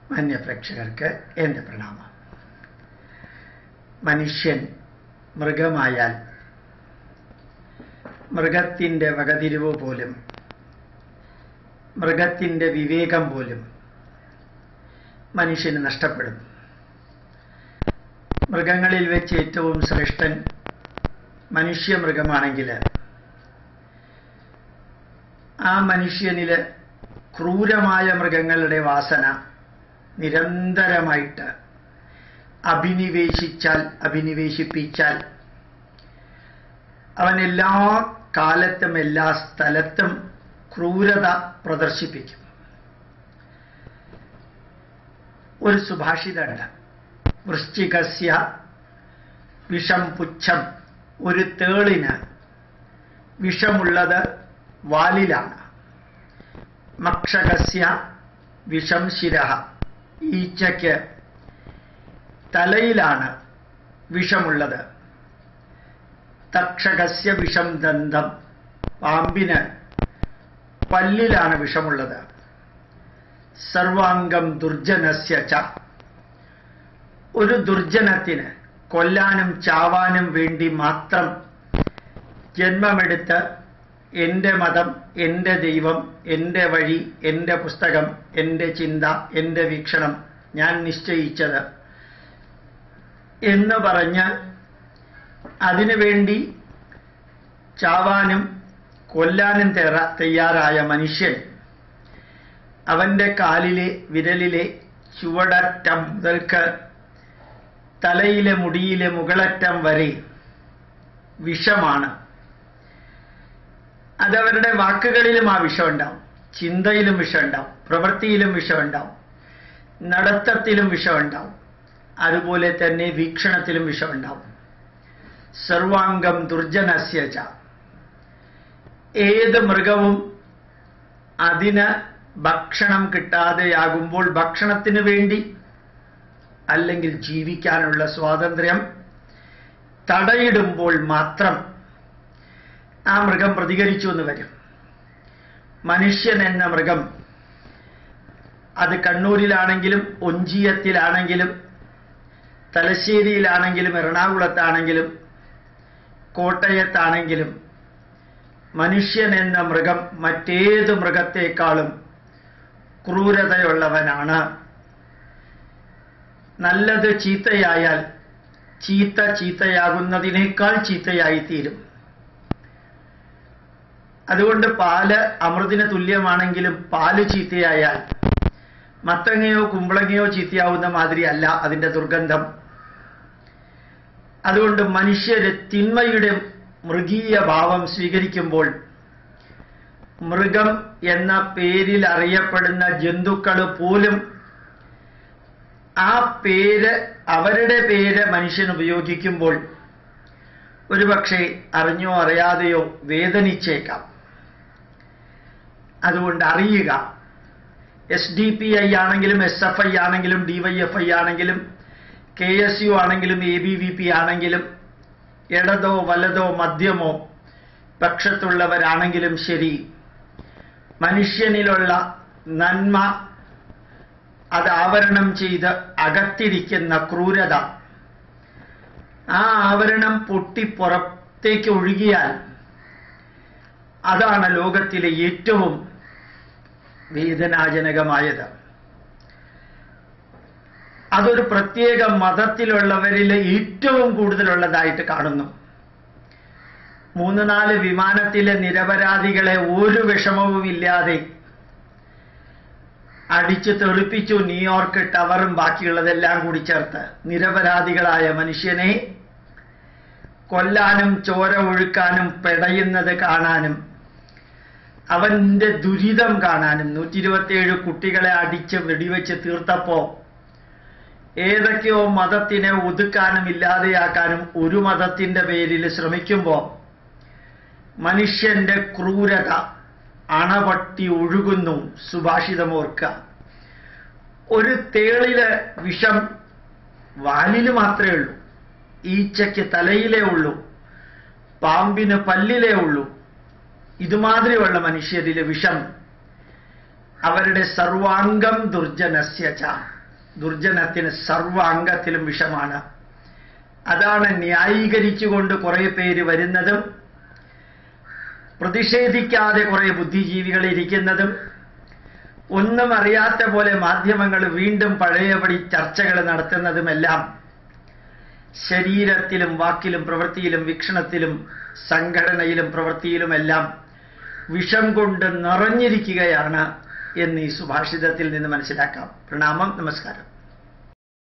മാന്യപ്രേക്ഷകർക്ക് എൻ്റെ പ്രണാമം മനുഷ്യൻ മൃഗമായാൽ മൃഗത്തിൻ്റെ വകതിരിവ് പോലും മൃഗത്തിൻ്റെ വിവേകം പോലും മനുഷ്യന് നഷ്ടപ്പെടും മൃഗങ്ങളിൽ വെച്ച് ഏറ്റവും ശ്രേഷ്ഠൻ മനുഷ്യ മൃഗമാണെങ്കിൽ ആ മനുഷ്യനിൽ ക്രൂരമായ മൃഗങ്ങളുടെ വാസന നിരന്തരമായിട്ട് അഭിനിവേശിച്ചാൽ അഭിനിവേശിപ്പിച്ചാൽ അവൻ എല്ലാ കാലത്തും എല്ലാ സ്ഥലത്തും ക്രൂരത പ്രദർശിപ്പിക്കും ഒരു സുഭാഷിതമുണ്ട് വൃശ്ചികസ്യ വിഷം പുച്ഛം ഒരു തേളിന് വിഷമുള്ളത് വാലിലാണ് മക്ഷകസ്യ വിഷം ശിരഹ ഈച്ചയ്ക്ക് തലയിലാണ് വിഷമുള്ളത് തക്ഷകസ്യ വിഷം ദന്തം പാമ്പിന് പല്ലിലാണ് വിഷമുള്ളത് സർവാംഗം ദുർജനസ്യ ച ഒരു ദുർജനത്തിന് കൊല്ലാനും ചാവാനും വേണ്ടി മാത്രം ജന്മമെടുത്ത് എൻ്റെ മതം എൻ്റെ ദൈവം എൻ്റെ വഴി എൻ്റെ പുസ്തകം എൻ്റെ ചിന്ത എൻ്റെ വീക്ഷണം ഞാൻ നിശ്ചയിച്ചത് എന്ന് പറഞ്ഞ് അതിനുവേണ്ടി ചാവാനും കൊല്ലാനും തേറ തയ്യാറായ മനുഷ്യൻ അവൻ്റെ കാലിലെ വിരലിലെ ചുവടറ്റം മുതൽക്ക് തലയിലെ മുടിയിലെ മുകളറ്റം വരെ വിഷമാണ് അതവരുടെ വാക്കുകളിലും ആ വിഷമുണ്ടാവും ചിന്തയിലും വിഷമുണ്ടാവും പ്രവൃത്തിയിലും വിഷമുണ്ടാവും നടത്തത്തിലും വിഷമുണ്ടാവും അതുപോലെ തന്നെ വീക്ഷണത്തിലും വിഷമുണ്ടാവും സർവാംഗം ദുർജനസ്യച ഏത് മൃഗവും അതിന് ഭക്ഷണം കിട്ടാതെയാകുമ്പോൾ ഭക്ഷണത്തിന് വേണ്ടി അല്ലെങ്കിൽ ജീവിക്കാനുള്ള സ്വാതന്ത്ര്യം തടയിടുമ്പോൾ മാത്രം ആ മൃഗം പ്രതികരിച്ചു എന്ന് വരും മനുഷ്യൻ എന്ന മൃഗം അത് കണ്ണൂരിലാണെങ്കിലും ഒഞ്ചിയത്തിലാണെങ്കിലും തലശ്ശേരിയിലാണെങ്കിലും എറണാകുളത്താണെങ്കിലും കോട്ടയത്താണെങ്കിലും മനുഷ്യൻ എന്ന മൃഗം മറ്റേത് മൃഗത്തെക്കാളും ക്രൂരതയുള്ളവനാണ് നല്ലത് ചീത്തയായാൽ ചീത്ത ചീത്തയാകുന്നതിനേക്കാൾ ചീത്തയായി തീരും അതുകൊണ്ട് പാല് അമൃതിന് തുല്യമാണെങ്കിലും പാല് ചീത്തയായാൽ മത്തങ്ങയോ കുമ്പളങ്ങയോ ചീത്തയാവുന്ന മാതിരി അല്ല അതിൻ്റെ ദുർഗന്ധം അതുകൊണ്ട് മനുഷ്യര് തിന്മയുടെ മൃഗീയ ഭാവം സ്വീകരിക്കുമ്പോൾ മൃഗം എന്ന പേരിൽ അറിയപ്പെടുന്ന ജന്തുക്കൾ പോലും ആ പേര് അവരുടെ പേര് മനുഷ്യൻ ഉപയോഗിക്കുമ്പോൾ ഒരുപക്ഷെ അറിഞ്ഞോ അറിയാതെയോ വേദനിച്ചേക്കാം അതുകൊണ്ട് അറിയുക എസ് ഡി പി ഐ ആണെങ്കിലും എസ് എഫ് ഐ ആണെങ്കിലും ഡി വൈ എഫ് ഐ ആണെങ്കിലും കെ എസ് യു ആണെങ്കിലും എ ബി വി പി ആണെങ്കിലും ഇടതോ വലതോ മധ്യമോ പക്ഷത്തുള്ളവരാണെങ്കിലും ശരി മനുഷ്യനിലുള്ള നന്മ അത് ആവരണം ചെയ്ത് അകത്തിരിക്കുന്ന ക്രൂരത ആ ആവരണം പൊട്ടി പുറത്തേക്ക് ഒഴുകിയാൽ അതാണ് ലോകത്തിലെ ഏറ്റവും വേദനാജനകമായത് അതൊരു പ്രത്യേക മതത്തിലുള്ളവരിൽ ഏറ്റവും കൂടുതലുള്ളതായിട്ട് കാണുന്നു മൂന്ന് നാല് വിമാനത്തിലെ നിരപരാധികളെ ഒരു വിഷമവും ഇല്ലാതെ അടിച്ചു തെറിപ്പിച്ചു ന്യൂയോർക്ക് ടവറും ബാക്കിയുള്ളതെല്ലാം കൂടി ചേർത്ത് നിരപരാധികളായ മനുഷ്യനെ കൊല്ലാനും ചോര ഒഴുക്കാനും പെടയുന്നത് കാണാനും അവന്റെ ദുരിതം കാണാനും നൂറ്റി ഇരുപത്തിയേഴ് കുട്ടികളെ അടിച്ച് വെടിവെച്ച് തീർത്തപ്പോ ഏതൊക്കെയോ മതത്തിനെ ഒതുക്കാനും ഇല്ലാതെയാക്കാനും ഒരു മതത്തിന്റെ പേരിൽ ശ്രമിക്കുമ്പോ മനുഷ്യന്റെ ക്രൂരത അണപട്ടി ഒഴുകുന്നു സുഭാഷിതമോർക്ക ഒരു തേളില് വിഷം വാലില് മാത്രമേ ഉള്ളൂ ഈച്ചയ്ക്ക് തലയിലേ ഉള്ളൂ പാമ്പിന് പല്ലിലേ ഉള്ളൂ ഇതുമാതിരിയുള്ള മനുഷ്യരിലെ വിഷം അവരുടെ സർവാംഗം ദുർജനസ്യച ദുർജനത്തിന് സർവ അംഗത്തിലും വിഷമാണ് അതാണ് ന്യായീകരിച്ചുകൊണ്ട് കുറെ പേര് വരുന്നതും പ്രതിഷേധിക്കാതെ കുറെ ബുദ്ധിജീവികൾ ഇരിക്കുന്നതും ഒന്നും അറിയാത്ത പോലെ മാധ്യമങ്ങൾ വീണ്ടും പഴയപടി ചർച്ചകൾ നടത്തുന്നതുമെല്ലാം ശരീരത്തിലും വാക്കിലും പ്രവൃത്തിയിലും വീക്ഷണത്തിലും സംഘടനയിലും പ്രവൃത്തിയിലുമെല്ലാം വിഷം കൊണ്ട് നിറഞ്ഞിരിക്കുകയാണ് എന്ന് ഈ സുഭാഷിതത്തിൽ നിന്ന് മനസ്സിലാക്കാം പ്രണാമം നമസ്കാരം